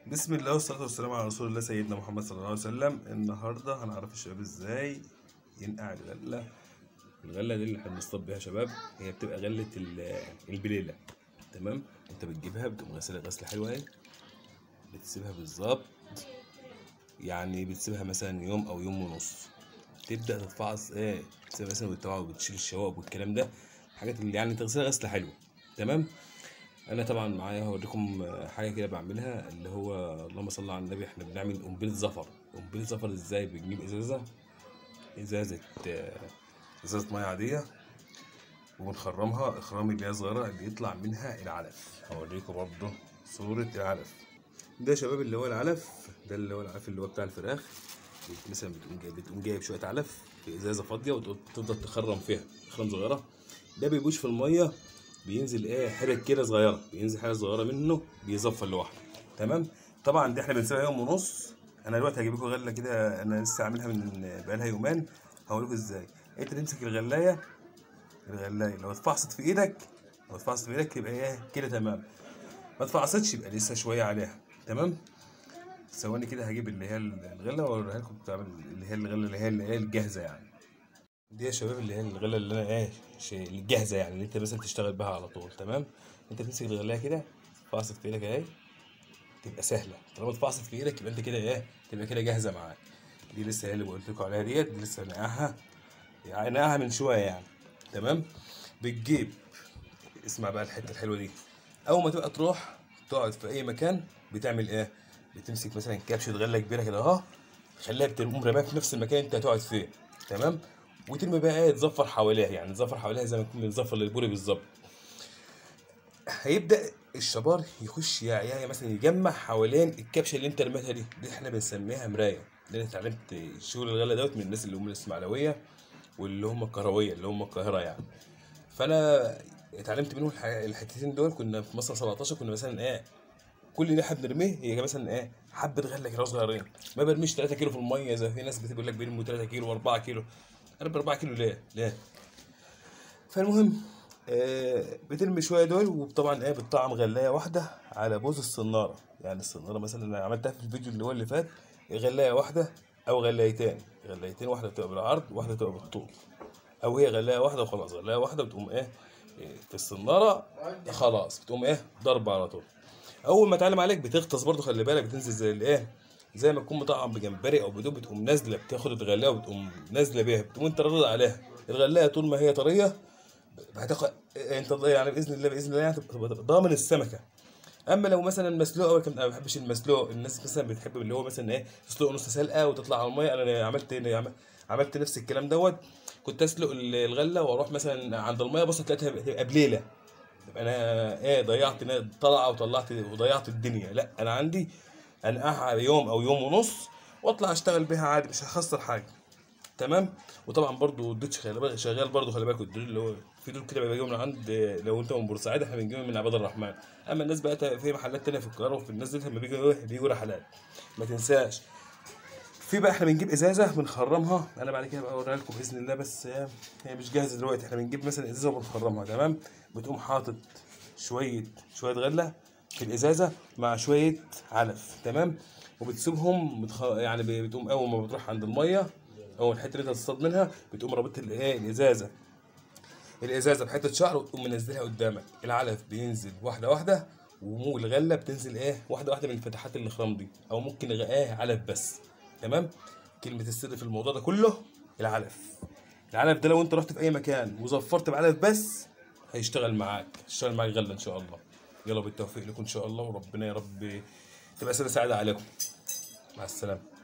بسم الله والصلاة والسلام على رسول الله سيدنا محمد صلى الله عليه وسلم النهاردة هنعرف الشباب ازاي ينقع الغلة الغلة دي اللي احنا بنصطاد بيها شباب هي بتبقى غلة ال- البليلة تمام انت بتجيبها بتقوم غسلها غسلة حلوة اهي بتسيبها بالظبط يعني بتسيبها مثلا يوم او يوم ونص تبدأ تتفعص ايه تسيبها مثلا وتطلع وبتشيل الشوائب والكلام ده حاجات اللي يعني تغسلها غسلة حلوة تمام انا طبعا معايا هوريكم حاجه كده بعملها اللي هو اللهم صل على النبي احنا بنعمل قنبله زفر قنبله زفر ازاي بنجيب ازازه ازازه آه، ازازه ميه عاديه وبنخرمها اخرام اللي هي صغيره اللي يطلع منها العلف هوريكم برضه صوره العلف ده يا شباب اللي هو العلف ده اللي هو العلف اللي هو بتاع الفراخ مثلا بتقوم جايب بتقوم جايب شويه علف في ازازه فاضيه وتفضل تخرم فيها اخرام صغيره ده بيبوش في الميه بينزل ايه حرك كده صغيره بينزل حاجه صغيره منه بيزفر لوحده تمام طبعا دي احنا بنسيبها يوم ونص انا دلوقتي هجيب لكم غله كده انا لسه عاملها من بقالها يومين هقول لكم ازاي انت تمسك الغلايه الغلايه لو اتفعصت في ايدك لو اتفعصت في ايدك يبقى ايه كده تمام ما اتفعصتش يبقى لسه شويه عليها تمام ثواني كده هجيب اللي هي الغله واوريها لكم بتعمل اللي هي الغله اللي هي اللي هي الجاهزه يعني دي يا شباب اللي هي الغله اللي انا ايه شيء الجاهزه يعني اللي انت مثلا تشتغل بها على طول تمام انت تمسك الغلايه كده تفعصت في ايدك اهي تبقى سهله طالما اتفعصت في ايدك يبقى انت كده ايه تبقى كده جاهزه معاك دي لسه هي اللي قلت لكم عليها ديت دي لسه نقعها يعني نقعها من شويه يعني تمام بتجيب اسمع بقى الحته الحلوه دي اول ما تبقى تروح تقعد في اي مكان بتعمل ايه بتمسك مثلا كبشه غله كبيره كده اهو خليها بتقوم رماها في نفس المكان انت هتقعد فيه تمام وترمي بقى ايه تزفر حواليها يعني تزفر حواليها زي ما تكون بتزفر للبوري بالظبط هيبدا الشبار يخش يا يا مثلا يجمع حوالين الكبشه اللي انت رميتها دي دي احنا بنسميها مرايه ده انا اتعلمت شغل الغله دوت من الناس اللي هم الاسماعيلويه واللي هم الكهرويه اللي هم القاهره يعني فانا اتعلمت منهم الح- الحتتين دول كنا في مصر 17 كنا مثلا ايه كل اللي احنا بنرميه هي مثلا ايه حبه غله كده صغيرين ما برميش 3 كيلو في الميه زي في ناس بتقول لك بيرموا 3 كيلو و4 كيلو انا ب 4 كيلو ليه؟ ليه؟ فالمهم آه بترمي شويه دول وطبعا ايه بتطعم غلايه واحده على بوز الصناره يعني الصناره مثلا انا عملتها في الفيديو اللي هو اللي فات غلايه واحده او غلايتين غلايتين واحده بتبقى بالعرض واحده بتبقى بالطول او هي غلايه واحده وخلاص غلايه واحده بتقوم ايه إيه، في الصناره خلاص بتقوم ايه ضربه على طول اول ما تعلم عليك بتغطس برضو خلي بالك بتنزل زي الايه زي ما تكون مطعم بجمبري او بدوب بتقوم نازله بتاخد الغلايه وبتقوم نازله بيها بتقوم انت رادد عليها الغلايه طول ما هي طريه هتاخد انت يعني باذن الله باذن الله يعني تبقى ضامن السمكه اما لو مثلا مسلوقه انا ما بحبش المسلوق الناس مثلا بتحب اللي هو مثلا ايه تسلق نص سلقه وتطلع على الميه انا عملت عم- عملت نفس الكلام دوت كنت اسلق الغله واروح مثلا عند الميه بص تلاقيها تبقى بليله يبقى انا ايه ضيعت نا- طلعه وطلعت وضيعت الدنيا لا انا عندي انقعها يوم او يوم ونص واطلع اشتغل بيها عادي مش هخسر حاجه تمام وطبعا برضو الدوتش خلي بالك شغال برضو خلي بالك الدول اللي هو في دول كده بيجوا من عند لو انت من بورسعيد احنا بنجيبهم من عباد الرحمن اما الناس بقى في محلات تانية في القاهره وفي الناس دي لما بيجوا إيه؟ بيجوا رحلات ما تنساش في بقى احنا بنجيب ازازه بنخرمها انا بعد كده بقى اوريها لكم باذن الله بس هي هي مش جاهزه دلوقتي احنا بنجيب مثلا ازازه وبنخرمها تمام بتقوم حاطط شويه شويه غله في الازازه مع شويه علف تمام وبتسيبهم بتخ... يعني ب- بتقوم اول ما بتروح عند الميه او الحته اللي انت تصطاد منها بتقوم رابط الايه الازازه الازازه بحته شعر وتقوم منزلها قدامك العلف بينزل واحده واحده ومو الغله بتنزل ايه واحده واحده من فتحات الاخرام دي او ممكن غ- ايه علف بس تمام كلمه السر في الموضوع ده كله العلف العلف ده لو انت رحت في اي مكان وزفرت بعلف بس هيشتغل معاك هيشتغل معاك غله ان شاء الله يلا بالتوفيق لكم ان شاء الله وربنا يا رب تبقى سنه سعيده عليكم مع السلامه